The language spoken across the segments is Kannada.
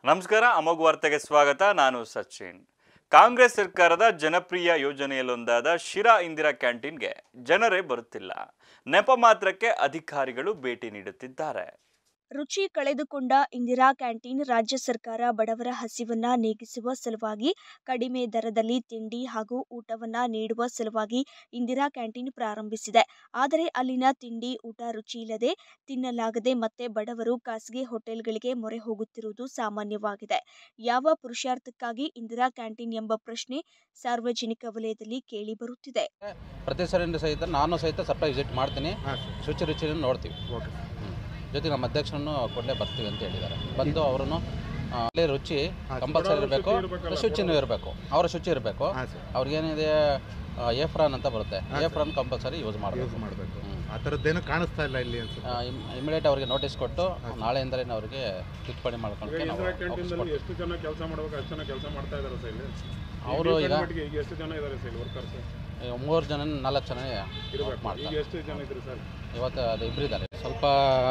ನಮಸ್ಕಾರ ಅಮೋಘ ವಾರ್ತೆಗೆ ಸ್ವಾಗತ ನಾನು ಸಚಿನ್ ಕಾಂಗ್ರೆಸ್ ಸರ್ಕಾರದ ಜನಪ್ರಿಯ ಯೋಜನೆಯಲ್ಲೊಂದಾದ ಶಿರಾ ಇಂದಿರಾ ಕ್ಯಾಂಟೀನ್ಗೆ ಜನರೇ ಬರುತ್ತಿಲ್ಲ ನೆಪ ಮಾತ್ರಕ್ಕೆ ಅಧಿಕಾರಿಗಳು ಭೇಟಿ ನೀಡುತ್ತಿದ್ದಾರೆ ರುಚಿ ಕಳೆದುಕೊಂಡ ಇಂದಿರಾ ಕ್ಯಾಂಟೀನ್ ರಾಜ್ಯ ಸರ್ಕಾರ ಬಡವರ ಹಸಿವನ್ನ ನೀಗಿಸುವ ಸಲುವಾಗಿ ಕಡಿಮೆ ದರದಲ್ಲಿ ತಿಂಡಿ ಹಾಗೂ ಊಟವನ್ನ ನೀಡುವ ಸಲುವಾಗಿ ಇಂದಿರಾ ಕ್ಯಾಂಟೀನ್ ಪ್ರಾರಂಭಿಸಿದೆ ಆದರೆ ಅಲ್ಲಿನ ತಿಂಡಿ ಊಟ ರುಚಿ ಇಲ್ಲದೆ ತಿನ್ನಲಾಗದೆ ಮತ್ತೆ ಬಡವರು ಖಾಸಗಿ ಹೋಟೆಲ್ಗಳಿಗೆ ಮೊರೆ ಹೋಗುತ್ತಿರುವುದು ಸಾಮಾನ್ಯವಾಗಿದೆ ಯಾವ ಪುರುಷಾರ್ಥಕ್ಕಾಗಿ ಇಂದಿರಾ ಕ್ಯಾಂಟೀನ್ ಎಂಬ ಪ್ರಶ್ನೆ ಸಾರ್ವಜನಿಕ ವಲಯದಲ್ಲಿ ಕೇಳಿಬರುತ್ತಿದೆ ಪ್ರತಿ ಸರಿನೂ ಸಹಿತ ನಾನು ಸಹಿತ ಸಪ್ಲೈ ವಿಸಿಟ್ ಮಾಡ್ತೀನಿ ಹಾಂ ಸರ್ ಶುಚಿ ರುಚಿನ ನೋಡ್ತೀವಿ ಓಕೆ ಹ್ಮ್. ಜೊತೆಗೆ ನಮ್ಮ ಅಧ್ಯಕ್ಷರನ್ನು ಕೊಡಲೇ ಬರ್ತೀವಿ ಅಂತ ಹೇಳಿದ್ದಾರೆ ಬಂದು ಅವರನ್ನು ಅಲ್ಲಿ ರುಚಿ ಹಾಂ. ಕಂಪಲ್ಸರಿ ಇರಬೇಕು ಶುಚಿನೂ ಇರಬೇಕು ಅವರ ಶುಚಿ ಇರಬೇಕು ಹಾಂ ಸರ್ ಅವ್ರಿಗೇನಿದೆ ಏಫ್ರಾನ್ ಅಂತ ಬರುತ್ತೆ ಏಫ್ರಾನ್ ಕಂಪಲ್ಸರಿ ಯೂಸ್ ಯೂಸ್ ಮಾಡಬೇಕು ಮಾಡಬೇಕು ಹ್ಮ್. ಆ ಥರದ್ದೇನು ಕಾಣಿಸ್ತಾ ಇಲ್ಲ ಇಲ್ಲಿ ಅನ್ಸುತ್ತೆ ಇಮಿಡಿಯೇಟ್ ಅವ್ರಿಗೆ ನೋಟಿಸ್ ಕೊಟ್ಟು ನಾಳೆಯಿಂದಲೇ ಅವ್ರಿಗೆ ತಿದ್ದುಪಡಿ ಮಾಡ್ಕೊಳ್ಳೋಕೆ ನಾವು ಇಂದಿರಾ ಅವಕಾಶ ಕ್ಯಾಂಟೀನಲ್ಲಿ ಕೊಡ್ತೀವಿ. ಎಷ್ಟು ಜನ ಕೆಲಸ ಮಾಡ್ಬೇಕು ಅಷ್ಟು ಜನ ಕೆಲಸ ಮಾಡ್ತಾ ಇದ್ದಾರೆ ಸರ್ ಇಲ್ಲಿ ಅವರು ಈಗ ಮಟ್ಟಿಗೆ ಈಗ ಎಷ್ಟು ಜನ ಇದ್ದಾರೆ ಸರ್ ವರ್ಕರ್ಸ್ ಈಗ ಮೂರು ಜನ ನಾಲ್ಕು ಜನ ಇರಬೇಕು ಈಗ ಮಾಡ್ತಾರೆ ಎಷ್ಟು ಜನ ಇದ್ರು ಸರ್ ಇವತ್ತು ಅದು ಇಬ್ಬರು ಇದ್ದಾರೆ ಸ್ವಲ್ಪ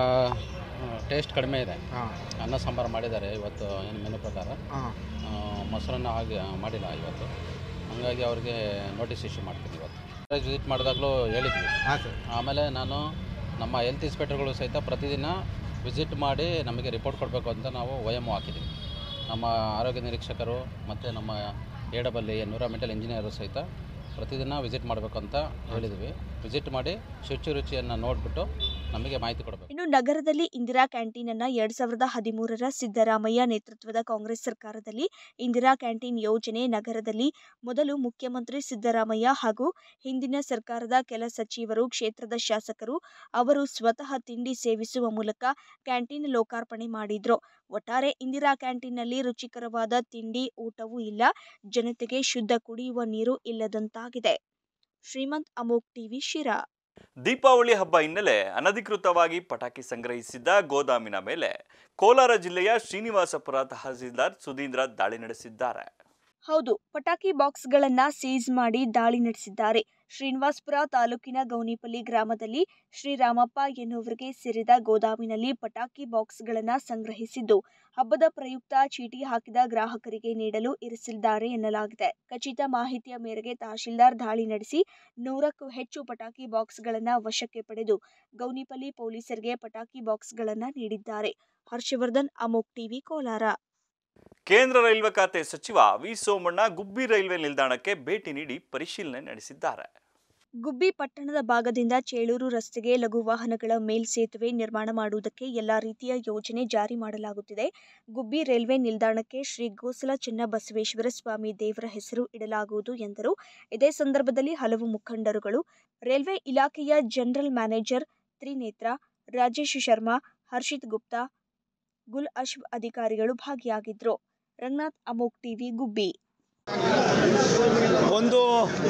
ಟೇಸ್ಟ್ ಕಡಿಮೆ ಇದೆ ಹಾಂ ಅನ್ನ ಸಾಂಬಾರು ಮಾಡಿದ್ದಾರೆ ಇವತ್ತು ಏನು ಮೆನು ಪ್ರಕಾರ ಹಾಂ ಆ, ಮೊಸರನ್ನ ಆಗಿ ಮಾಡಿಲ್ಲ ಇವತ್ತು ಹಂಗಾಗಿ ಅವ್ರಿಗೆ ನೋಟಿಸ್ ಇಶ್ಯೂ ಮಾಡ್ತೀನಿ ಇವತ್ತು ವಿಸಿಟ್ ಮಾಡಿದಾಗಲೂ ಹೇಳಿದ್ವಿ ಹಾಂ ಸರ್ ಆಮೇಲೆ ನಾನು ನಮ್ಮ ಹೆಲ್ತ್ ಇನ್ಸ್ಪೆಕ್ಟರ್ಗಳು ಸಹಿತ ಪ್ರತಿದಿನ ವಿಸಿಟ್ ಮಾಡಿ ನಮಗೆ ರಿಪೋರ್ಟ್ ಕೊಡಬೇಕು ಅಂತ ನಾವು ಒ ಎಮ್ ಹಾಕಿದ್ದೀವಿ ನಮ್ಮ ಆರೋಗ್ಯ ನಿರೀಕ್ಷಕರು ಮತ್ತು ನಮ್ಮ ಎ ಡಬಲ್ ಎನ್ವಿರಾನ್ಮೆಂಟಲ್ ಇಂಜಿನಿಯರು ಸಹಿತ ಪ್ರತಿದಿನ ವಿಸಿಟ್ ಮಾಡಬೇಕು ಅಂತ ಹೇಳಿದ್ವಿ ವಿಸಿಟ್ ಮಾಡಿ ಶುಚಿ ರುಚಿಯನ್ನು ನೋಡಿಬಿಟ್ಟು ನಮಗೆ ಮಾಹಿತಿ ಕೊಡಬೇಕು ಇನ್ನು ನಗರದಲ್ಲಿ ಇಂದಿರಾ ಕ್ಯಾಂಟೀನ್ ಅನ್ನ ಎರಡ್ ಸಾವಿರದ ಹದಿಮೂರರ ಸಿದ್ದರಾಮಯ್ಯ ನೇತೃತ್ವದ ಕಾಂಗ್ರೆಸ್ ಸರ್ಕಾರದಲ್ಲಿ ಇಂದಿರಾ ಕ್ಯಾಂಟೀನ್ ಯೋಜನೆ ನಗರದಲ್ಲಿ ಮೊದಲು ಮುಖ್ಯಮಂತ್ರಿ ಸಿದ್ದರಾಮಯ್ಯ ಹಾಗೂ ಹಿಂದಿನ ಸರ್ಕಾರದ ಕೆಲ ಸಚಿವರು ಕ್ಷೇತ್ರದ ಶಾಸಕರು ಅವರು ಸ್ವತಃ ತಿಂಡಿ ಸೇವಿಸುವ ಮೂಲಕ ಕ್ಯಾಂಟೀನ್ ಲೋಕಾರ್ಪಣೆ ಮಾಡಿದ್ರು ಒಟ್ಟಾರೆ ಇಂದಿರಾ ಕ್ಯಾಂಟೀನ್ನಲ್ಲಿ ರುಚಿಕರವಾದ ತಿಂಡಿ ಊಟವೂ ಇಲ್ಲ ಜನತೆಗೆ ಶುದ್ಧ ಕುಡಿಯುವ ನೀರು ಇಲ್ಲದಂತಾಗಿದೆ ಶ್ರೀಮಂತ್ ಅಮೋಕ್ ಟಿವಿ ಶಿರಾ ದೀಪಾವಳಿ ಹಬ್ಬ ಹಿನ್ನೆಲೆ ಅನಧಿಕೃತವಾಗಿ ಪಟಾಕಿ ಸಂಗ್ರಹಿಸಿದ್ದ ಗೋದಾಮಿನ ಮೇಲೆ ಕೋಲಾರ ಜಿಲ್ಲೆಯ ಶ್ರೀನಿವಾಸಪುರ ತಹಸೀಲ್ದಾರ್ ಸುಧೀಂದ್ರ ದಾಳಿ ನಡೆಸಿದ್ದಾರೆ ಹೌದು ಪಟಾಕಿ ಬಾಕ್ಸ್ಗಳನ್ನ ಸೀಸ್ ಮಾಡಿ ದಾಳಿ ನಡೆಸಿದ್ದಾರೆ ಶ್ರೀನಿವಾಸ್ಪುರ ತಾಲೂಕಿನ ಗೌನಿಪಲ್ಲಿ ಗ್ರಾಮದಲ್ಲಿ ಶ್ರೀರಾಮಪ್ಪ ಎನ್ನುವರಿಗೆ ಸೇರಿದ ಗೋದಾಮಿನಲ್ಲಿ ಪಟಾಕಿ ಬಾಕ್ಸ್ಗಳನ್ನ ಸಂಗ್ರಹಿಸಿದ್ದು ಹಬ್ಬದ ಪ್ರಯುಕ್ತ ಚೀಟಿ ಹಾಕಿದ ಗ್ರಾಹಕರಿಗೆ ನೀಡಲು ಇರಿಸಿದ್ದಾರೆ ಎನ್ನಲಾಗಿದೆ ಖಚಿತ ಮಾಹಿತಿಯ ಮೇರೆಗೆ ತಹಶೀಲ್ದಾರ್ ದಾಳಿ ನಡೆಸಿ ನೂರಕ್ಕೂ ಹೆಚ್ಚು ಪಟಾಕಿ ಬಾಕ್ಸ್ಗಳನ್ನ ವಶಕ್ಕೆ ಪಡೆದು ಗೌನಿಪಲ್ಲಿ ಪೊಲೀಸರಿಗೆ ಪಟಾಕಿ ಬಾಕ್ಸ್ಗಳನ್ನ ನೀಡಿದ್ದಾರೆ ಹರ್ಷವರ್ಧನ್ ಅಮೋಕ್ ಟಿವಿ ಕೋಲಾರ ಕೇಂದ್ರ ರೈಲ್ವೆ ಖಾತೆ ಸಚಿವ ವಿ ಸೋಮಣ್ಣ ಗುಬ್ಬಿ ರೈಲ್ವೆ ನಿಲ್ದಾಣಕ್ಕೆ ಭೇಟಿ ನೀಡಿ ಪರಿಶೀಲನೆ ನಡೆಸಿದ್ದಾರೆ ಗುಬ್ಬಿ ಪಟ್ಟಣದ ಭಾಗದಿಂದ ಚೇಳೂರು ರಸ್ತೆಗೆ ಲಘು ವಾಹನಗಳ ಮೇಲ್ಸೇತುವೆ ನಿರ್ಮಾಣ ಮಾಡುವುದಕ್ಕೆ ಎಲ್ಲಾ ರೀತಿಯ ಯೋಜನೆ ಜಾರಿ ಮಾಡಲಾಗುತ್ತಿದೆ ಗುಬ್ಬಿ ರೈಲ್ವೆ ನಿಲ್ದಾಣಕ್ಕೆ ಶ್ರೀ ಗೋಸಲ ಚೆನ್ನಬಸವೇಶ್ವರ ಸ್ವಾಮಿ ದೇವರ ಹೆಸರು ಇಡಲಾಗುವುದು ಎಂದರು ಇದೇ ಸಂದರ್ಭದಲ್ಲಿ ಹಲವು ಮುಖಂಡರುಗಳು ರೈಲ್ವೆ ಇಲಾಖೆಯ ಜನರಲ್ ಮ್ಯಾನೇಜರ್ ತ್ರಿನೇತ್ರ ರಾಜೇಶ್ ಶರ್ಮಾ ಹರ್ಷಿತ್ ಗುಪ್ತಾ ಗುಲ್ ಅಶ್ವ್ ಅಧಿಕಾರಿಗಳು ಭಾಗಿಯಾಗಿದ್ದರು ರಂಗನಾಥ್ ಅಮೋಕ್ ಟಿವಿ ಗುಬ್ಬಿ ಒಂದು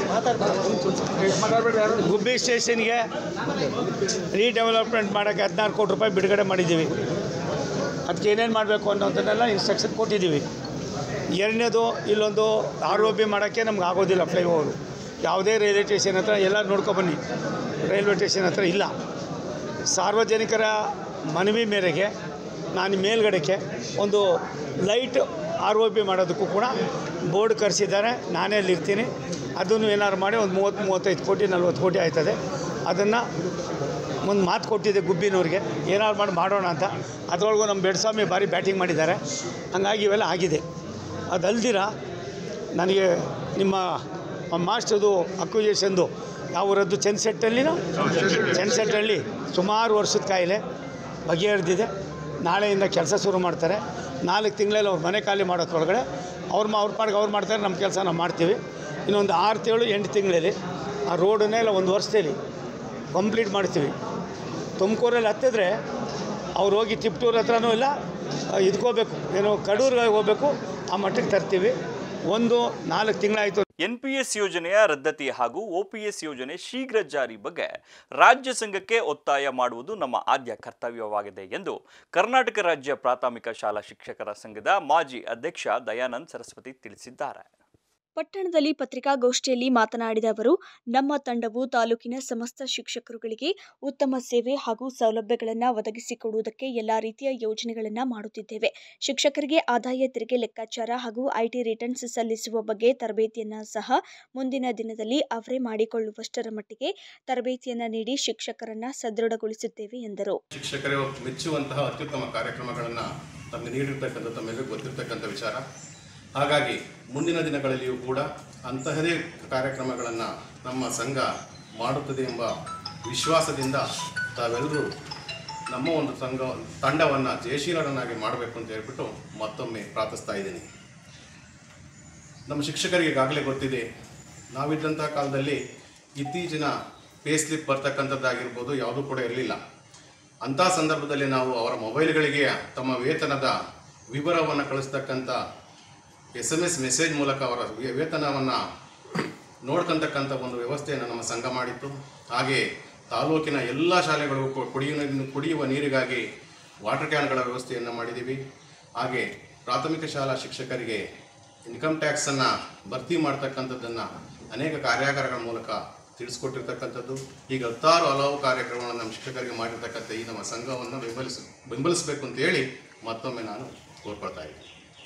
ಗುಬ್ಬಿ ಸ್ಟೇಷನ್ಗೆ ರೀಡೆವಲಪ್ಮೆಂಟ್ ಮಾಡೋಕ್ಕೆ ಹದಿನಾರು ಕೋಟಿ ರೂಪಾಯಿ ಬಿಡುಗಡೆ ಮಾಡಿದ್ದೀವಿ ಅದಕ್ಕೆ ಏನೇನು ಮಾಡಬೇಕು ಅನ್ನೋದನ್ನೆಲ್ಲ ಇನ್ಸ್ಟ್ರಕ್ಷನ್ ಕೊಟ್ಟಿದ್ದೀವಿ ಎರಡನೇದು ಇಲ್ಲೊಂದು ಆರ್ ಒ ಬಿ ಮಾಡೋಕ್ಕೆ ನಮ್ಗೆ ಆಗೋದಿಲ್ಲ ಫ್ಲೈಓವರು ಯಾವುದೇ ರೈಲ್ವೆ ಸ್ಟೇಷನ್ ಹತ್ರ ಎಲ್ಲ ನೋಡ್ಕೊಬನ್ನಿ ರೈಲ್ವೆ ಸ್ಟೇಷನ್ ಹತ್ರ ಇಲ್ಲ ಸಾರ್ವಜನಿಕರ ಮನವಿ ಮೇರೆಗೆ ನಾನು ಮೇಲ್ಗಡೆಗೆ ಒಂದು ಲೈಟ್ ಆರ್ ಒ ಬಿ ಮಾಡೋದಕ್ಕೂ ಕೂಡ ಬೋರ್ಡ್ ಕರೆಸಿದ್ದಾರೆ ನಾನೇ ಅಲ್ಲಿರ್ತೀನಿ ಅದನ್ನು ಏನಾದ್ರು ಮಾಡಿ ಒಂದು ಮೂವತ್ತು ಮೂವತ್ತೈದು ಕೋಟಿ ನಲ್ವತ್ತು ಕೋಟಿ ಆಯ್ತದೆ ಅದನ್ನು ಒಂದು ಮಾತು ಕೊಟ್ಟಿದ್ದೆ ಗುಬ್ಬಿನವ್ರಿಗೆ ಏನಾದ್ರು ಮಾಡಿ ಮಾಡೋಣ ಅಂತ ಅದರೊಳಗೂ ನಮ್ಮ ಬೆಡ್ಸ್ವಾಮಿ ಭಾರಿ ಬ್ಯಾಟಿಂಗ್ ಮಾಡಿದ್ದಾರೆ ಹಂಗಾಗಿ ಇವೆಲ್ಲ ಆಗಿದೆ ಅದಲ್ದಿರ ನನಗೆ ನಿಮ್ಮ ಮಾಸ್ಟರ್ದು ಅಕ್ವಿಜೇಷನ್ದು ಯಾವ ಊರದ್ದು ಚೆನ್ಸೆಟ್ಟಲ್ಲಿನೋ ಚೆನ್ಸೆಟ್ಟಲ್ಲಿ ಸುಮಾರು ವರ್ಷದ ಕಾಯಿಲೆ ಬಗೆಹರಿದಿದೆ ನಾಳೆಯಿಂದ ಕೆಲಸ ಶುರು ಮಾಡ್ತಾರೆ ನಾಲ್ಕು ತಿಂಗಳಲ್ಲಿ ಅವ್ರ ಮನೆ ಖಾಲಿ ಮಾಡೋದ್ರೊಳಗಡೆ ಅವ್ರ ಮಾ ಅವ್ರ ಪಾಡಿಗೆ ಅವ್ರು ಮಾಡ್ತಾರೆ ನಮ್ಮ ಕೆಲಸ ನಾವು ಮಾಡ್ತೀವಿ ಇನ್ನೊಂದು ಆರು ತಿಂಗಳು ಎಂಟು ತಿಂಗಳಲ್ಲಿ ಆ ರೋಡನ್ನೇ ಇಲ್ಲ ಒಂದು ವರ್ಷದಲ್ಲಿ ಕಂಪ್ಲೀಟ್ ಮಾಡ್ತೀವಿ ತುಮಕೂರಲ್ಲಿ ಹತ್ತಿದ್ರೆ ಅವ್ರು ಹೋಗಿ ತಿಪ್ಟೂರ್ ಹತ್ರನೂ ಇಲ್ಲ ಇದ್ಕೋಬೇಕು ಏನು ಕಡೂರಿಗೆ ಹೋಗಬೇಕು ಆ ಮಟ್ಟಕ್ಕೆ ತರ್ತೀವಿ ಒಂದು ನಾಲ್ಕು ತಿಂಗಳಾಯಿತು ಎನ್ಪಿಎಸ್ ಯೋಜನೆಯ ರದ್ದತಿ ಹಾಗೂ ಒಪಿಎಸ್ ಯೋಜನೆ ಶೀಘ್ರ ಜಾರಿ ಬಗ್ಗೆ ರಾಜ್ಯ ಸಂಘಕ್ಕೆ ಒತ್ತಾಯ ಮಾಡುವುದು ನಮ್ಮ ಆದ್ಯ ಕರ್ತವ್ಯವಾಗಿದೆ ಎಂದು ಕರ್ನಾಟಕ ರಾಜ್ಯ ಪ್ರಾಥಮಿಕ ಶಾಲಾ ಶಿಕ್ಷಕರ ಸಂಘದ ಮಾಜಿ ಅಧ್ಯಕ್ಷ ದಯಾನಂದ್ ಸರಸ್ವತಿ ತಿಳಿಸಿದ್ದಾರೆ ಪಟ್ಟಣದಲ್ಲಿ ಪತ್ರಿಕಾಗೋಷ್ಠಿಯಲ್ಲಿ ಮಾತನಾಡಿದ ಅವರು ನಮ್ಮ ತಂಡವು ತಾಲೂಕಿನ ಸಮಸ್ತ ಶಿಕ್ಷಕರುಗಳಿಗೆ ಉತ್ತಮ ಸೇವೆ ಹಾಗೂ ಸೌಲಭ್ಯಗಳನ್ನು ಒದಗಿಸಿಕೊಡುವುದಕ್ಕೆ ಎಲ್ಲ ರೀತಿಯ ಯೋಜನೆಗಳನ್ನು ಮಾಡುತ್ತಿದ್ದೇವೆ ಶಿಕ್ಷಕರಿಗೆ ಆದಾಯ ತೆರಿಗೆ ಲೆಕ್ಕಾಚಾರ ಹಾಗೂ ಐಟಿ ರಿಟರ್ನ್ಸ್ ಸಲ್ಲಿಸುವ ಬಗ್ಗೆ ತರಬೇತಿಯನ್ನು ಸಹ ಮುಂದಿನ ದಿನದಲ್ಲಿ ಅವರೇ ಮಾಡಿಕೊಳ್ಳುವಷ್ಟರ ಮಟ್ಟಿಗೆ ತರಬೇತಿಯನ್ನು ನೀಡಿ ಶಿಕ್ಷಕರನ್ನ ಸದೃಢಗೊಳಿಸುತ್ತೇವೆ ಎಂದರು ಶಿಕ್ಷಕರು ಮೆಚ್ಚುವಂತಹ ಅತ್ಯುತ್ತಮ ಕಾರ್ಯಕ್ರಮಗಳನ್ನು ತಮಗೆ ನೀಡಿರ್ತಕ್ಕಂಥ ತಮ್ಮೆಲ್ಲರಿಗೂ ಗೊತ್ತಿರ್ತಕ್ಕಂಥ ವಿಚಾರ ಹಾಗಾಗಿ ಮುಂದಿನ ದಿನಗಳಲ್ಲಿಯೂ ಕೂಡ ಅಂತಹದೇ ಕಾರ್ಯಕ್ರಮಗಳನ್ನು ನಮ್ಮ ಸಂಘ ಮಾಡುತ್ತದೆ ಎಂಬ ವಿಶ್ವಾಸದಿಂದ ತಾವೆಲ್ಲರೂ ನಮ್ಮ ಒಂದು ಸಂಘ ತಂಡವನ್ನು ಜಯಶೀಲರನ್ನಾಗಿ ಮಾಡಬೇಕು ಅಂತ ಹೇಳ್ಬಿಟ್ಟು ಮತ್ತೊಮ್ಮೆ ಪ್ರಾರ್ಥಿಸ್ತಾ ಇದ್ದೀನಿ ನಮ್ಮ ಶಿಕ್ಷಕರಿಗೆ ಈಗಾಗಲೇ ಗೊತ್ತಿದೆ ನಾವಿದ್ದಂಥ ಕಾಲದಲ್ಲಿ ಇತ್ತೀಚಿನ ಪೇ ಸ್ಲಿಪ್ ಬರ್ತಕ್ಕಂಥದ್ದಾಗಿರ್ಬೋದು ಯಾವುದೂ ಕೂಡ ಇರಲಿಲ್ಲ ಅಂಥ ಸಂದರ್ಭದಲ್ಲಿ ನಾವು ಅವರ ಮೊಬೈಲ್ಗಳಿಗೆ ತಮ್ಮ ವೇತನದ ವಿವರವನ್ನು ಕಳಿಸ್ತಕ್ಕಂಥ ಎಸ್ ಎಮ್ ಎಸ್ ಮೆಸೇಜ್ ಮೂಲಕ ಅವರ ವೇ- ವೇತನವನ್ನು ನೋಡ್ತಕ್ಕಂಥ ಒಂದು ವ್ಯವಸ್ಥೆಯನ್ನು ನಮ್ಮ ಸಂಘ ಮಾಡಿತ್ತು ಹಾಗೆ ತಾಲೂಕಿನ ಎಲ್ಲ ಶಾಲೆಗಳಿಗೂ ಕು- ಕುಡಿಯುವ ನೀರಿನ- ಕುಡಿಯುವ ನೀರಿಗಾಗಿ ವಾಟರ್ ಕ್ಯಾನ್ಗಳ ವ್ಯವಸ್ಥೆಯನ್ನು ಮಾಡಿದ್ದೀವಿ ಹಾಗೆ ಪ್ರಾಥಮಿಕ ಶಾಲಾ ಶಿಕ್ಷಕರಿಗೆ ಇನ್ಕಮ್ ಟ್ಯಾಕ್ಸನ್ನು ಭರ್ತಿ ಮಾಡ್ತಕ್ಕಂಥದ್ದನ್ನು ಅನೇಕ ಕಾರ್ಯಾಗಾರಗಳ ಮೂಲಕ ತಿಳಿಸ್ಕೊಟ್ಟಿರ್ತಕ್ಕಂಥದ್ದು ಈಗ ಹತ್ತಾರು ಹಲವು ಕಾರ್ಯಕ್ರಮಗಳನ್ನು ನಮ್ಮ ಶಿಕ್ಷಕರಿಗೆ ಮಾಡಿರ್ತಕ್ಕಂಥ ಈ ನಮ್ಮ ಸಂಘವನ್ನು ಬೆಂಬಲಿಸ ಬೆಂಬಲಿಸಬೇಕು ಅಂತ ಹೇಳಿ ಮತ್ತೊಮ್ಮೆ ನಾನು ಕೋರ್ಕೊಳ್ತಾ ಇದ್ದೀನಿ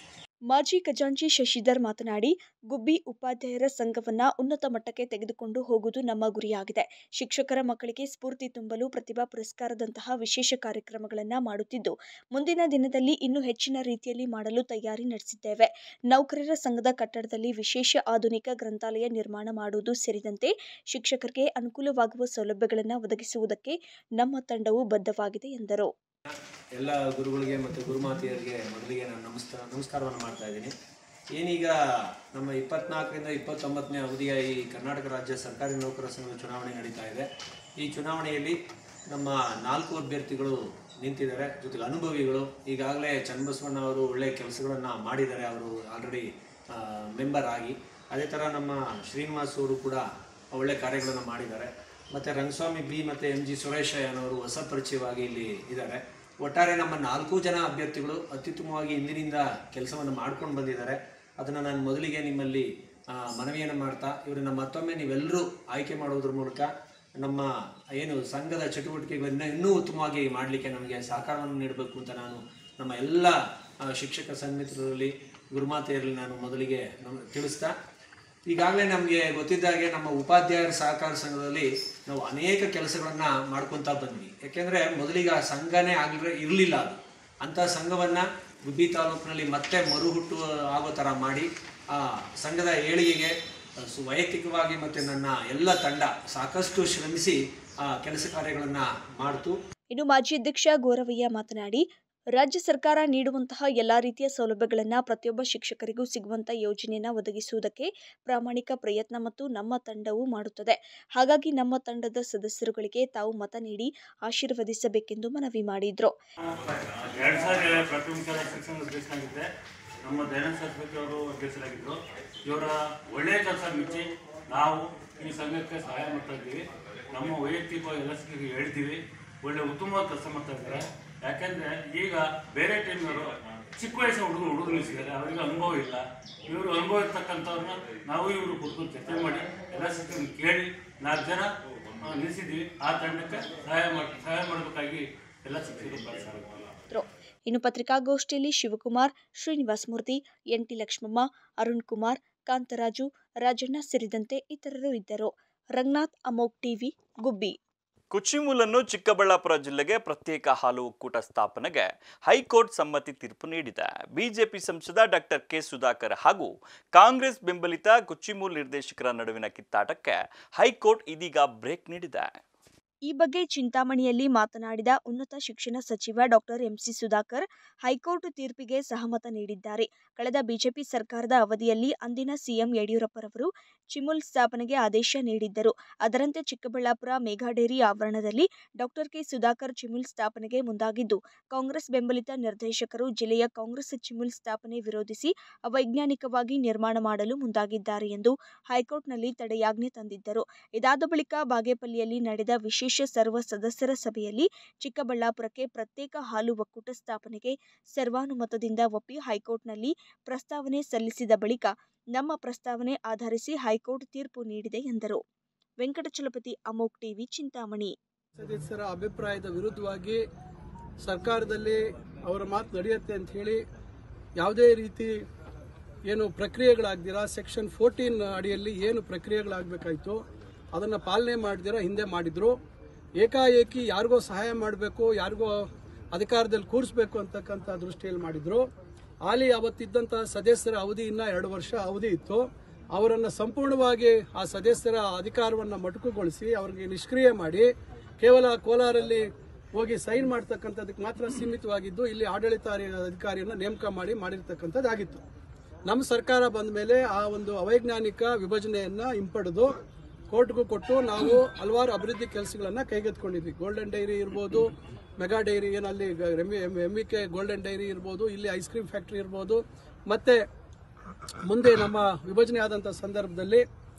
ಮಾಜಿ ಖಜಾಂಚಿ ಶಶಿಧರ್ ಮಾತನಾಡಿ ಗುಬ್ಬಿ ಉಪಾಧ್ಯಾಯರ ಸಂಘವನ್ನ ಉನ್ನತ ಮಟ್ಟಕ್ಕೆ ತೆಗೆದುಕೊಂಡು ಹೋಗುವುದು ನಮ್ಮ ಗುರಿಯಾಗಿದೆ ಶಿಕ್ಷಕರ ಮಕ್ಕಳಿಗೆ ಸ್ಫೂರ್ತಿ ತುಂಬಲು ಪ್ರತಿಭಾ ಪುರಸ್ಕಾರದಂತಹ ವಿಶೇಷ ಕಾರ್ಯಕ್ರಮಗಳನ್ನು ಮಾಡುತ್ತಿದ್ದು ಮುಂದಿನ ದಿನದಲ್ಲಿ ಇನ್ನೂ ಹೆಚ್ಚಿನ ರೀತಿಯಲ್ಲಿ ಮಾಡಲು ತಯಾರಿ ನಡೆಸಿದ್ದೇವೆ ನೌಕರರ ಸಂಘದ ಕಟ್ಟಡದಲ್ಲಿ ವಿಶೇಷ ಆಧುನಿಕ ಗ್ರಂಥಾಲಯ ನಿರ್ಮಾಣ ಮಾಡುವುದು ಸೇರಿದಂತೆ ಶಿಕ್ಷಕರಿಗೆ ಅನುಕೂಲವಾಗುವ ಸೌಲಭ್ಯಗಳನ್ನು ಒದಗಿಸುವುದಕ್ಕೆ ನಮ್ಮ ತಂಡವು ಬದ್ಧವಾಗಿದೆ ಎಂದರು ಎಲ್ಲ ಗುರುಗಳಿಗೆ ಮತ್ತು ಗುರುಮಾತೆಯರಿಗೆ ಮೊದಲಿಗೆ ನಾನು ನಮಸ್ಕಾರ ನಮಸ್ಕಾರವನ್ನು ಮಾಡ್ತಾ ಇದ್ದೀನಿ ಏನೀಗ ನಮ್ಮ ಇಪ್ಪತ್ನಾಲ್ಕರಿಂದ ಇಪ್ಪತ್ತೊಂಬತ್ತನೇ ಅವಧಿಯ ಈ ಕರ್ನಾಟಕ ರಾಜ್ಯ ಸರ್ಕಾರಿ ನೌಕರರ ಸಂಘದ ಚುನಾವಣೆ ನಡೀತಾ ಇದೆ ಈ ಚುನಾವಣೆಯಲ್ಲಿ ನಮ್ಮ ನಾಲ್ಕು ಅಭ್ಯರ್ಥಿಗಳು ನಿಂತಿದ್ದಾರೆ ಜೊತೆಗೆ ಅನುಭವಿಗಳು ಈಗಾಗಲೇ ಚನ್ನಬಸವಣ್ಣ ಅವರು ಒಳ್ಳೆಯ ಕೆಲಸಗಳನ್ನು ಮಾಡಿದ್ದಾರೆ ಅವರು ಆಲ್ರೆಡಿ ಮೆಂಬರ್ ಆಗಿ ಅದೇ ಥರ ನಮ್ಮ ಶ್ರೀನಿವಾಸ್ ಅವರು ಕೂಡ ಒಳ್ಳೆ ಕಾರ್ಯಗಳನ್ನು ಮಾಡಿದ್ದಾರೆ ಮತ್ತು ರಂಗಸ್ವಾಮಿ ಬಿ ಮತ್ತು ಎಂ ಜಿ ಸುರೇಶಯ್ಯನವರು ಹೊಸ ಪರಿಚಯವಾಗಿ ಇಲ್ಲಿ ಇದ್ದಾರೆ ಒಟ್ಟಾರೆ ನಮ್ಮ ನಾಲ್ಕು ಜನ ಅಭ್ಯರ್ಥಿಗಳು ಅತ್ಯುತ್ತಮವಾಗಿ ಇಂದಿನಿಂದ ಕೆಲಸವನ್ನು ಮಾಡ್ಕೊಂಡು ಬಂದಿದ್ದಾರೆ ಅದನ್ನು ನಾನು ಮೊದಲಿಗೆ ನಿಮ್ಮಲ್ಲಿ ಆ, ಮನವಿಯನ್ನು ಮಾಡ್ತಾ ಇವರನ್ನ ಮತ್ತೊಮ್ಮೆ ನೀವೆಲ್ಲರೂ ಆಯ್ಕೆ ಮಾಡುವುದ್ರ ಮೂಲಕ ನಮ್ಮ ಏನು ಸಂಘದ ಚಟುವಟಿಕೆಗಳನ್ನು ಇನ್ನೂ ಉತ್ತಮವಾಗಿ ಮಾಡಲಿಕ್ಕೆ ನಮಗೆ ಸಹಕಾರವನ್ನು ನೀಡಬೇಕು ಅಂತ ನಾನು ನಮ್ಮ ಎಲ್ಲ ಆ, ಶಿಕ್ಷಕ ಸನ್ಮಿತ್ರರಲ್ಲಿ ಗುರುಮಾತೆಯರಲ್ಲಿ ನಾನು ಮೊದಲಿಗೆ ನಮ್ ತಿಳಿಸ್ತಾ ಈಗಾಗಲೇ ನಮಗೆ ಗೊತ್ತಿದ್ದಾಗೆ ನಮ್ಮ ಉಪಾಧ್ಯಾಯರ ಸಹಕಾರ ಸಂಘದಲ್ಲಿ ನಾವು ಅನೇಕ ಕೆಲಸಗಳನ್ನು ಮಾಡ್ಕೊತಾ ಬಂದ್ವಿ ಯಾಕೆಂದರೆ ಮೊದಲಿಗೆ ಆ ಸಂಘನೇ ಆಗಲಿ ಇರಲಿಲ್ಲ ಅದು ಅಂಥ ಸಂಘವನ್ನು ಗುಬ್ಬಿ ತಾಲೂಕಿನಲ್ಲಿ ಮತ್ತೆ ಮರುಹುಟ್ಟು ಆಗೋ ಥರ ಮಾಡಿ ಆ ಸಂಘದ ಏಳಿಗೆಗೆ ಸು ವೈಯಕ್ತಿಕವಾಗಿ ಮತ್ತು ನನ್ನ ಎಲ್ಲ ತಂಡ ಸಾಕಷ್ಟು ಶ್ರಮಿಸಿ ಆ ಕೆಲಸ ಕಾರ್ಯಗಳನ್ನು ಮಾಡ್ತು ಇನ್ನು ಮಾಜಿ ಅಧ್ಯಕ್ಷ ಗೋರವಯ್ಯ ಮಾತನಾಡಿ ರಾಜ್ಯ ಸರ್ಕಾರ ನೀಡುವಂತಹ ಎಲ್ಲಾ ರೀತಿಯ ಸೌಲಭ್ಯಗಳನ್ನು ಪ್ರತಿಯೊಬ್ಬ ಶಿಕ್ಷಕರಿಗೂ ಸಿಗುವಂತ ಯೋಜನೆಯನ್ನು ಒದಗಿಸುವುದಕ್ಕೆ ಪ್ರಾಮಾಣಿಕ ಪ್ರಯತ್ನ ಮತ್ತು ನಮ್ಮ ತಂಡವು ಮಾಡುತ್ತದೆ ಹಾಗಾಗಿ ನಮ್ಮ ತಂಡದ ಸದಸ್ಯರುಗಳಿಗೆ ತಾವು ಮತ ನೀಡಿ ಆಶೀರ್ವದಿಸಬೇಕೆಂದು ಮನವಿ ಮಾಡಿದ್ರು ಎರಡು ಸಾವಿರ ಪ್ರಾಥಮಿಕ ಶಿಕ್ಷಣ ಅಧ್ಯಕ್ಷರಾಗಿದ್ದೆ ನಮ್ಮ ದಯಾನಂದ ಸರಸ್ವತಿ ಅವರು ಅಧ್ಯಕ್ಷರಾಗಿದ್ದರು ಇವರ ಒಳ್ಳೆಯ ಕೆಲಸ ಮೆಚ್ಚಿ ನಾವು ಈ ಸಂಘಕ್ಕೆ ಸಹಾಯ ಮಾಡ್ತಾ ಇದ್ದೀವಿ ನಮ್ಮ ವೈಯಕ್ತಿಕ ಎಲ್ಲ ಶಿಕ್ಷಕರಿಗೆ ಹೇಳ್ತೀವಿ ಒಳ್ಳೆ ಉತ್ತಮವಾದ ಕೆಲಸ ಮಾಡ್ತಾ ಇದ್ದಾರೆ ಯಾಕೆಂದ್ರೆ ಈಗ ಬೇರೆ ಟೈಮ್ನವರು ಚಿಕ್ಕ ವಯಸ್ಸಿನ ಹುಡುಗರು ಹುಡುಗರು ನಿಲ್ಲಿಸಿದ್ದಾರೆ ಅವರಿಗೆ ಅನುಭವ ಇಲ್ಲ ಇವರು ಅನುಭವ ಇರ್ತಕ್ಕಂಥವ್ರನ್ನ ನಾವು ಇವರು ಕುತ್ಕೊಂಡು ಚರ್ಚೆ ಮಾಡಿ ಎಲ್ಲ ಶಿಕ್ಷಕರನ್ನ ಕೇಳಿ ನಾಲ್ಕು ಜನ ಆ, ನಿಲ್ಲಿಸಿದ್ವಿ ಆ ತಂಡಕ್ಕೆ ಸಹಾಯ ಮಾಡಿ ಸಹಾಯ ಮಾಡಬೇಕಾಗಿ ಎಲ್ಲ ಶಿಕ್ಷಕರು ಬಳಸ್ತಾರೆ ಇದ್ರು. ಇನ್ನು ಪತ್ರಿಕಾಗೋಷ್ಠಿಯಲ್ಲಿ ಶಿವಕುಮಾರ್ ಶ್ರೀನಿವಾಸ್ ಮೂರ್ತಿ ಎನ್ಟಿ ಲಕ್ಷ್ಮಮ್ಮ ಅರುಣ್ ಕುಮಾರ್ ಕಾಂತರಾಜು ರಾಜಣ್ಣ ಸೇರಿದಂತೆ ಇತರರು ಇದ್ದರು ರಂಗನಾಥ್ ಅಮೋಕ್ ಟಿವಿ ಗುಬ್ಬಿ ಕುಚಿಮೂಲನ್ನು ಚಿಕ್ಕಬಳ್ಳಾಪುರ ಜಿಲ್ಲೆಗೆ ಪ್ರತ್ಯೇಕ ಹಾಲು ಒಕ್ಕೂಟ ಸ್ಥಾಪನೆಗೆ ಹೈಕೋರ್ಟ್ ಸಮ್ಮತಿ ತೀರ್ಪು ನೀಡಿದೆ ಬಿಜೆಪಿ ಸಂಸದ ಡಾಕ್ಟರ್ ಕೆ ಸುಧಾಕರ್ ಹಾಗೂ ಕಾಂಗ್ರೆಸ್ ಬೆಂಬಲಿತ ಕುಚಿಮೂಲ್ ನಿರ್ದೇಶಕರ ನಡುವಿನ ಕಿತ್ತಾಟಕ್ಕೆ ಹೈಕೋರ್ಟ್ ಇದೀಗ ಬ್ರೇಕ್ ನೀಡಿದೆ ಈ ಬಗ್ಗೆ ಚಿಂತಾಮಣಿಯಲ್ಲಿ ಮಾತನಾಡಿದ ಉನ್ನತ ಶಿಕ್ಷಣ ಸಚಿವ ಡಾಕ್ಟರ್ ಎಂಸಿ ಸುಧಾಕರ್ ಹೈಕೋರ್ಟ್ ತೀರ್ಪಿಗೆ ಸಹಮತ ನೀಡಿದ್ದಾರೆ ಕಳೆದ ಬಿಜೆಪಿ ಸರ್ಕಾರದ ಅವಧಿಯಲ್ಲಿ ಅಂದಿನ ಸಿಎಂ ಯಡಿಯೂರಪ್ಪರವರು ಚಿಮುಲ್ ಸ್ಥಾಪನೆಗೆ ಆದೇಶ ನೀಡಿದ್ದರು ಅದರಂತೆ ಚಿಕ್ಕಬಳ್ಳಾಪುರ ಮೆಗಾ ಡೇರಿ ಆವರಣದಲ್ಲಿ ಡಾಕ್ಟರ್ ಕೆ ಸುಧಾಕರ್ ಚಿಮುಲ್ ಸ್ಥಾಪನೆಗೆ ಮುಂದಾಗಿದ್ದು ಕಾಂಗ್ರೆಸ್ ಬೆಂಬಲಿತ ನಿರ್ದೇಶಕರು ಜಿಲ್ಲೆಯ ಕಾಂಗ್ರೆಸ್ ಚಿಮುಲ್ ಸ್ಥಾಪನೆ ವಿರೋಧಿಸಿ ಅವೈಜ್ಞಾನಿಕವಾಗಿ ನಿರ್ಮಾಣ ಮಾಡಲು ಮುಂದಾಗಿದ್ದಾರೆ ಎಂದು ಹೈಕೋರ್ಟ್ನಲ್ಲಿ ತಡೆಯಾಜ್ಞೆ ತಂದಿದ್ದರು ಇದಾದ ಬಳಿಕ ಬಾಗೇಪಲ್ಲಿಯಲ್ಲಿ ನಡೆದ ವಿಶೇಷ ವಿಶೇಷ ಸರ್ವ ಸದಸ್ಯರ ಸಭೆಯಲ್ಲಿ ಚಿಕ್ಕಬಳ್ಳಾಪುರಕ್ಕೆ ಪ್ರತ್ಯೇಕ ಹಾಲು ಒಕ್ಕೂಟ ಸ್ಥಾಪನೆಗೆ ಸರ್ವಾನುಮತದಿಂದ ಒಪ್ಪಿ ಹೈಕೋರ್ಟ್ನಲ್ಲಿ ಪ್ರಸ್ತಾವನೆ ಸಲ್ಲಿಸಿದ ಬಳಿಕ ನಮ್ಮ ಪ್ರಸ್ತಾವನೆ ಆಧರಿಸಿ ಹೈಕೋರ್ಟ್ ತೀರ್ಪು ನೀಡಿದೆ ಎಂದರು ವೆಂಕಟಚಲಪತಿ ಅಮೋಕ್ ಟಿವಿ ಚಿಂತಾಮಣಿ ಸದಸ್ಯರ ಅಭಿಪ್ರಾಯದ ವಿರುದ್ಧವಾಗಿ ಸರ್ಕಾರದಲ್ಲಿ ಅವರ ಮಾತು ನಡೆಯುತ್ತೆ ಅಂತ ಹೇಳಿ ಯಾವುದೇ ರೀತಿ ಏನು ಪ್ರಕ್ರಿಯೆಗಳಾಗ್ದಿರ ಸೆಕ್ಷನ್ ಫೋರ್ಟೀನ್ ಅಡಿಯಲ್ಲಿ ಏನು ಪ್ರಕ್ರಿಯೆಗಳಾಗಬೇಕಾಯಿತು ಅದನ್ನು ಪಾಲನೆ ಮಾಡ್ದಿರ ಹಿಂದೆ ಮಾಡಿದ್ರು ಏಕಾಏಕಿ ಯಾರಿಗೋ ಸಹಾಯ ಮಾಡಬೇಕು ಯಾರಿಗೋ ಅಧಿಕಾರದಲ್ಲಿ ಕೂರಿಸ್ಬೇಕು ಅಂತಕ್ಕಂಥ ದೃಷ್ಟಿಯಲ್ಲಿ ಮಾಡಿದ್ರು ಹಾಲಿ ಅವತ್ತಿದ್ದಂಥ ಸದಸ್ಯರ ಅವಧಿ ಇನ್ನ ಎರಡು ವರ್ಷ ಅವಧಿ ಇತ್ತು ಅವರನ್ನು ಸಂಪೂರ್ಣವಾಗಿ ಆ ಸದಸ್ಯರ ಅಧಿಕಾರವನ್ನು ಮೊಟಕುಗೊಳಿಸಿ ಅವರಿಗೆ ನಿಷ್ಕ್ರಿಯ ಮಾಡಿ ಕೇವಲ ಕೋಲಾರಲ್ಲಿ ಹೋಗಿ ಸೈನ್ ಮಾಡ್ತಕ್ಕಂಥದ್ದಕ್ಕೆ ಮಾತ್ರ ಸೀಮಿತವಾಗಿದ್ದು ಇಲ್ಲಿ ಆಡಳಿತ ಅಧಿಕಾರಿಯನ್ನು ನೇಮಕ ಮಾಡಿ ಮಾಡಿರ್ತಕ್ಕಂಥದ್ದಾಗಿತ್ತು ನಮ್ಮ ಸರ್ಕಾರ ಬಂದ ಮೇಲೆ ಆ ಒಂದು ಅವೈಜ್ಞಾನಿಕ ವಿಭಜನೆಯನ್ನ ಹಿಂಪಡೆದು ಕೋರ್ಟ್ಗೂ ಕೊಟ್ಟು ನಾವು ಹಲವಾರು ಅಭಿವೃದ್ಧಿ ಕೆಲಸಗಳನ್ನ ಕೈಗೆತ್ಕೊಂಡಿದ್ವಿ ಗೋಲ್ಡನ್ ಡೈರಿ ಇರ್ಬೋದು ಮೆಗಾ ಡೈರಿ ಏನಲ್ಲಿ M V K golden dairy ಇರ್ಬೋದು ಇಲ್ಲಿ ಐಸ್ ಕ್ರೀಮ್ ಫ್ಯಾಕ್ಟ್ರಿ ಇರ್ಬೋದು ಮತ್ತೆ ಮುಂದೆ ನಮ್ಮ ವಿಭಜನೆ ಆದಂಥ ಸಂದರ್ಭದಲ್ಲಿ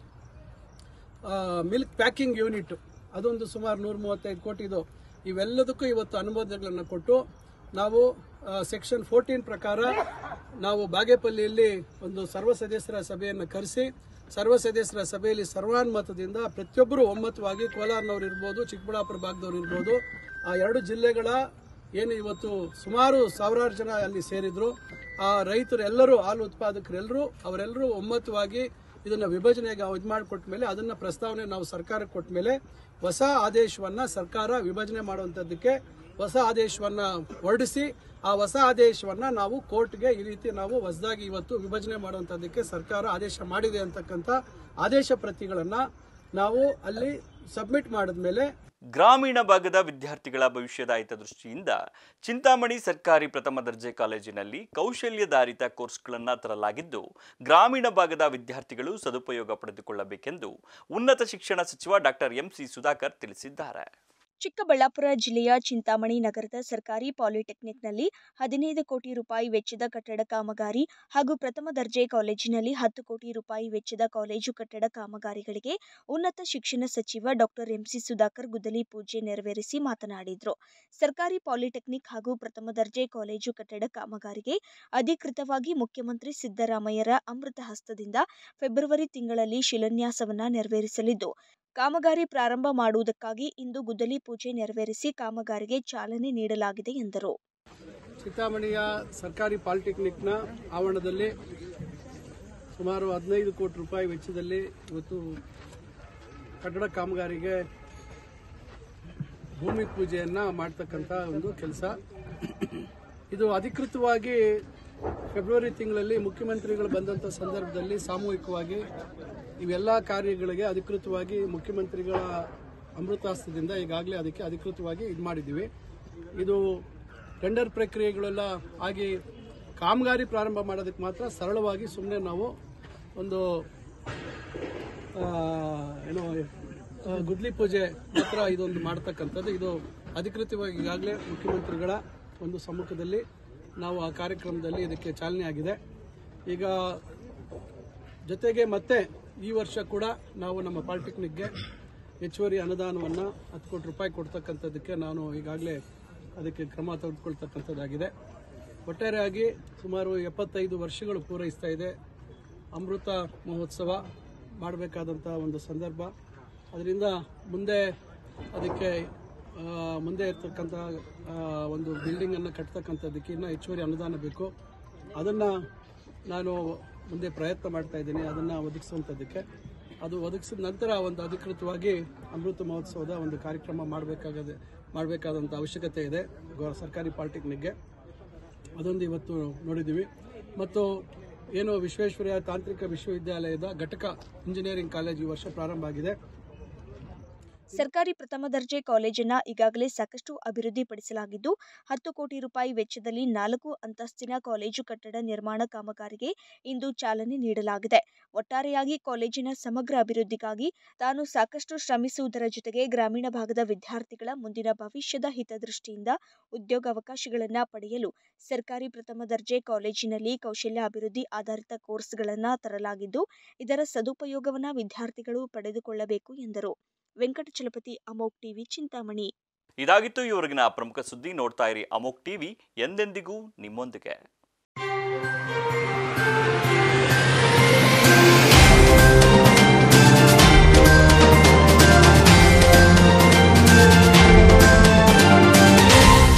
ಮಿಲ್ಕ್ ಪ್ಯಾಕಿಂಗ್ ಯೂನಿಟ್ ಅದೊಂದು ಸುಮಾರು ನೂರ ಮೂವತ್ತೈದು ಕೋಟಿದು ಇವೆಲ್ಲದಕ್ಕೂ ಇವತ್ತು ಅನುಮೋದನೆಗಳನ್ನು ಕೊಟ್ಟು ನಾವು ಸೆಕ್ಷನ್ ಫೋರ್ಟೀನ್ ಪ್ರಕಾರ ನಾವು ಬಾಗೇಪಲ್ಲಿಯಲ್ಲಿ ಒಂದು ಸರ್ವ ಸದಸ್ಯರ ಸಭೆಯನ್ನು ಕರೆಸಿ ಸರ್ವ ಸದಸ್ಯರ ಸಭೆಯಲ್ಲಿ ಸರ್ವಾನುಮತದಿಂದ ಪ್ರತಿಯೊಬ್ಬರು ಒಮ್ಮತವಾಗಿ ಕೋಲಾರ್ನವ್ರು ಇರ್ಬೋದು ಚಿಕ್ಕಬಳ್ಳಾಪುರ ಭಾಗದವ್ರು ಇರ್ಬೋದು ಆ ಎರಡು ಜಿಲ್ಲೆಗಳ ಏನು ಇವತ್ತು ಸುಮಾರು ಸಾವಿರಾರು ಜನ ಅಲ್ಲಿ ಸೇರಿದ್ರು ಆ ರೈತರು ಎಲ್ಲರೂ ಹಾಲು ಉತ್ಪಾದಕರೆಲ್ಲರೂ ಅವರೆಲ್ಲರೂ ಒಮ್ಮತವಾಗಿ ಇದನ್ನ ವಿಭಜನೆಗೆ ಇದು ಮಾಡಿಕೊಟ್ಟ ಮೇಲೆ ಅದನ್ನ ಪ್ರಸ್ತಾವನೆ ನಾವು ಸರ್ಕಾರಕ್ಕೆ ಕೊಟ್ಟ ಮೇಲೆ ಹೊಸ ಆದೇಶವನ್ನ ಸರ್ಕಾರ ವಿಭಜನೆ ಮಾಡುವಂಥದ್ದಕ್ಕೆ ಹೊಸ ಆದೇಶವನ್ನ ಹೊರಡಿಸಿ ಆ ಹೊಸ ಆದೇಶವನ್ನ ನಾವು ಕೋರ್ಟ್ಗೆ ಈ ರೀತಿ ನಾವು ಹೊಸದಾಗಿ ಇವತ್ತು ವಿಭಜನೆ ಮಾಡುವಂಥದ್ದಕ್ಕೆ ಸರ್ಕಾರ ಆದೇಶ ಮಾಡಿದೆ ಅಂತಕ್ಕಂಥ ಆದೇಶ ಪ್ರತಿಗಳನ್ನ ನಾವು ಅಲ್ಲಿ ಸಬ್ಮಿಟ್ ಮಾಡಿದ್ಮೇಲೆ ಗ್ರಾಮೀಣ ಭಾಗದ ವಿದ್ಯಾರ್ಥಿಗಳ ಭವಿಷ್ಯದ ಹಿತದೃಷ್ಟಿಯಿಂದ ಚಿಂತಾಮಣಿ ಸರ್ಕಾರಿ ಪ್ರಥಮ ದರ್ಜೆ ಕಾಲೇಜಿನಲ್ಲಿ ಕೌಶಲ್ಯಧಾರಿತ ಕೋರ್ಸ್ಗಳನ್ನು ತರಲಾಗಿದ್ದು ಗ್ರಾಮೀಣ ಭಾಗದ ವಿದ್ಯಾರ್ಥಿಗಳು ಸದುಪಯೋಗ ಪಡೆದುಕೊಳ್ಳಬೇಕೆಂದು ಉನ್ನತ ಶಿಕ್ಷಣ ಸಚಿವ ಡಾಕ್ಟರ್ ಎಂಸಿ ಸುಧಾಕರ್ ತಿಳಿಸಿದ್ದಾರೆ ಚಿಕ್ಕಬಳ್ಳಾಪುರ ಜಿಲ್ಲೆಯ ಚಿಂತಾಮಣಿ ನಗರದ ಸರ್ಕಾರಿ ಪಾಲಿಟೆಕ್ನಿಕ್ನಲ್ಲಿ ಹದಿನೈದು ಕೋಟಿ ರೂಪಾಯಿ ವೆಚ್ಚದ ಕಟ್ಟಡ ಕಾಮಗಾರಿ ಹಾಗೂ ಪ್ರಥಮ ದರ್ಜೆ ಕಾಲೇಜಿನಲ್ಲಿ ಹತ್ತು ಕೋಟಿ ರೂಪಾಯಿ ವೆಚ್ಚದ ಕಾಲೇಜು ಕಟ್ಟಡ ಕಾಮಗಾರಿಗಳಿಗೆ ಉನ್ನತ ಶಿಕ್ಷಣ ಸಚಿವ ಡಾಕ್ಟರ್ ಎಂಸಿ ಸುಧಾಕರ್ ಗುದ್ದಲಿ ಪೂಜೆ ನೆರವೇರಿಸಿ ಮಾತನಾಡಿದರು ಸರ್ಕಾರಿ ಪಾಲಿಟೆಕ್ನಿಕ್ ಹಾಗೂ ಪ್ರಥಮ ದರ್ಜೆ ಕಾಲೇಜು ಕಟ್ಟಡ ಕಾಮಗಾರಿಗೆ ಅಧಿಕೃತವಾಗಿ ಮುಖ್ಯಮಂತ್ರಿ ಸಿದ್ದರಾಮಯ್ಯರ ಅಮೃತ ಹಸ್ತದಿಂದ ಫೆಬ್ರವರಿ ತಿಂಗಳಲ್ಲಿ ಶಿಲಾನ್ಯಾಸವನ್ನ ನೆರವೇರಿಸಲಿದ್ದು ಕಾಮಗಾರಿ ಪ್ರಾರಂಭ ಮಾಡುವುದಕ್ಕಾಗಿ ಇಂದು ಗುದ್ದಲಿ ಪೂಜೆ ನೆರವೇರಿಸಿ ಕಾಮಗಾರಿಗೆ ಚಾಲನೆ ನೀಡಲಾಗಿದೆ ಎಂದರು ಚಿಂತಾಮಣಿಯ ಸರ್ಕಾರಿ ಪಾಲಿಟೆಕ್ನಿಕ್ನ ಆವರಣದಲ್ಲಿ ಸುಮಾರು ಹದಿನೈದು ಕೋಟಿ ರೂಪಾಯಿ ವೆಚ್ಚದಲ್ಲಿ ಇವತ್ತು ಕಟ್ಟಡ ಕಾಮಗಾರಿಗೆ ಭೂಮಿ ಪೂಜೆಯನ್ನ ಮಾಡ್ತಕ್ಕಂಥ ಒಂದು ಕೆಲಸ ಇದು ಅಧಿಕೃತವಾಗಿ ಫೆಬ್ರವರಿ ತಿಂಗಳಲ್ಲಿ ಮುಖ್ಯಮಂತ್ರಿಗಳು ಬಂದಂಥ ಸಂದರ್ಭದಲ್ಲಿ ಸಾಮೂಹಿಕವಾಗಿ ಇವೆಲ್ಲ ಕಾರ್ಯಗಳಿಗೆ ಅಧಿಕೃತವಾಗಿ ಮುಖ್ಯಮಂತ್ರಿಗಳ ಅಮೃತಾಸ್ತ್ರದಿಂದ ಈಗಾಗಲೇ ಅದಕ್ಕೆ ಅಧಿಕೃತವಾಗಿ ಇದು ಮಾಡಿದ್ದೀವಿ ಇದು ಟೆಂಡರ್ ಪ್ರಕ್ರಿಯೆಗಳೆಲ್ಲ ಆಗಿ ಕಾಮಗಾರಿ ಪ್ರಾರಂಭ ಮಾಡೋದಕ್ಕೆ ಮಾತ್ರ ಸರಳವಾಗಿ ಸುಮ್ಮನೆ ನಾವು ಒಂದು ಆ, ಏನು ಆ, ಗುದ್ಲಿ ಪೂಜೆ ಮಾತ್ರ ಇದೊಂದು ಮಾಡ್ತಕ್ಕಂಥದ್ದು ಇದು ಅಧಿಕೃತವಾಗಿ ಈಗಾಗಲೇ ಮುಖ್ಯಮಂತ್ರಿಗಳ ಒಂದು ಸಮ್ಮುಖದಲ್ಲಿ ನಾವು ಆ ಕಾರ್ಯಕ್ರಮದಲ್ಲಿ ಇದಕ್ಕೆ ಚಾಲನೆ ಆಗಿದೆ ಈಗ ಜೊತೆಗೆ ಮತ್ತೆ ಈ ವರ್ಷ ಕೂಡ ನಾವು ನಮ್ಮ ಪಾಲಿಟೆಕ್ನಿಕ್ಗೆ ಹೆಚ್ಚುವರಿ ಅನುದಾನವನ್ನು ಹತ್ತು ಕೋಟಿ ರೂಪಾಯಿ ಕೊಡ್ತಕ್ಕಂಥದ್ದಕ್ಕೆ ನಾನು ಈಗಾಗಲೇ ಅದಕ್ಕೆ ಕ್ರಮ ತೆಗೆದುಕೊಳ್ತಕ್ಕಂಥದ್ದಾಗಿದೆ ಒಟ್ಟಾರೆಯಾಗಿ ಸುಮಾರು ಎಪ್ಪತ್ತೈದು ವರ್ಷಗಳು ಪೂರೈಸ್ತಾ ಇದೆ ಅಮೃತ ಮಹೋತ್ಸವ ಮಾಡಬೇಕಾದಂಥ ಒಂದು ಸಂದರ್ಭ ಅದರಿಂದ ಮುಂದೆ ಅದಕ್ಕೆ ಆ, ಮುಂದೆ ಇರ್ತಕ್ಕಂಥ ಆ, ಒಂದು ಬಿಲ್ಡಿಂಗನ್ನು ಕಟ್ತಕ್ಕಂಥದ್ದಕ್ಕೆ ಇನ್ನೂ ಹೆಚ್ಚುವರಿ ಅನುದಾನ ಬೇಕು ಅದನ್ನು ನಾನು ಮುಂದೆ ಪ್ರಯತ್ನ ಮಾಡ್ತಾ ಇದ್ದೀನಿ ಅದನ್ನು ಒದಗಿಸುವಂಥದ್ದಕ್ಕೆ ಅದು ಒದಗಿಸಿದ ನಂತರ ಒಂದು ಅಧಿಕೃತವಾಗಿ ಅಮೃತ ಮಹೋತ್ಸವದ ಒಂದು ಕಾರ್ಯಕ್ರಮ ಮಾಡಬೇಕಾಗದೆ ಮಾಡಬೇಕಾದಂಥ ಅವಶ್ಯಕತೆ ಇದೆ ಗೌ- ಸರ್ಕಾರಿ ಪಾಲಿಟೆಕ್ನಿಕ್ಗೆ ಅದೊಂದು ಇವತ್ತು ನೋಡಿದ್ದೀವಿ ಮತ್ತು ಏನು ವಿಶ್ವೇಶ್ವರಯ್ಯ ತಾಂತ್ರಿಕ ವಿಶ್ವವಿದ್ಯಾಲಯದ ಘಟಕ ಇಂಜಿನಿಯರಿಂಗ್ ಕಾಲೇಜ್ ಈ ವರ್ಷ ಪ್ರಾರಂಭ ಆಗಿದೆ ಸರ್ಕಾರಿ ಪ್ರಥಮ ದರ್ಜೆ ಕಾಲೇಜನ್ನ ಈಗಾಗಲೇ ಸಾಕಷ್ಟು ಅಭಿವೃದ್ಧಿಪಡಿಸಲಾಗಿದ್ದು ಹತ್ತು ಕೋಟಿ ರೂಪಾಯಿ ವೆಚ್ಚದಲ್ಲಿ ನಾಲ್ಕು ಅಂತಸ್ತಿನ ಕಾಲೇಜು ಕಟ್ಟಡ ನಿರ್ಮಾಣ ಕಾಮಗಾರಿಗೆ ಇಂದು ಚಾಲನೆ ನೀಡಲಾಗಿದೆ ಒಟ್ಟಾರೆಯಾಗಿ ಕಾಲೇಜಿನ ಸಮಗ್ರ ಅಭಿವೃದ್ಧಿಗಾಗಿ ತಾನು ಸಾಕಷ್ಟು ಶ್ರಮಿಸುವುದರ ಜೊತೆಗೆ ಗ್ರಾಮೀಣ ಭಾಗದ ವಿದ್ಯಾರ್ಥಿಗಳ ಮುಂದಿನ ಭವಿಷ್ಯದ ಹಿತದೃಷ್ಟಿಯಿಂದ ಉದ್ಯೋಗಾವಕಾಶಗಳನ್ನು ಪಡೆಯಲು ಸರ್ಕಾರಿ ಪ್ರಥಮ ದರ್ಜೆ ಕಾಲೇಜಿನಲ್ಲಿ ಕೌಶಲ್ಯ ಅಭಿವೃದ್ಧಿ ಆಧಾರಿತ ಕೋರ್ಸ್ಗಳನ್ನು ತರಲಾಗಿದ್ದು ಇದರ ಸದುಪಯೋಗವನ್ನು ವಿದ್ಯಾರ್ಥಿಗಳು ಪಡೆದುಕೊಳ್ಳಬೇಕು ಎಂದರು ವೆಂಕಟಚಲಪತಿ ಅಮೋಕ್ ಟಿವಿ ಚಿಂತಾಮಣಿ ಇದಾಗಿತ್ತು ಇವರೆಗಿನ ಪ್ರಮುಖ ಸುದ್ದಿ ನೋಡ್ತಾ ಇರಿ ಅಮೋಕ್ ಟಿವಿ ಎಂದೆಂದಿಗೂ ನಿಮ್ಮೊಂದಿಗೆ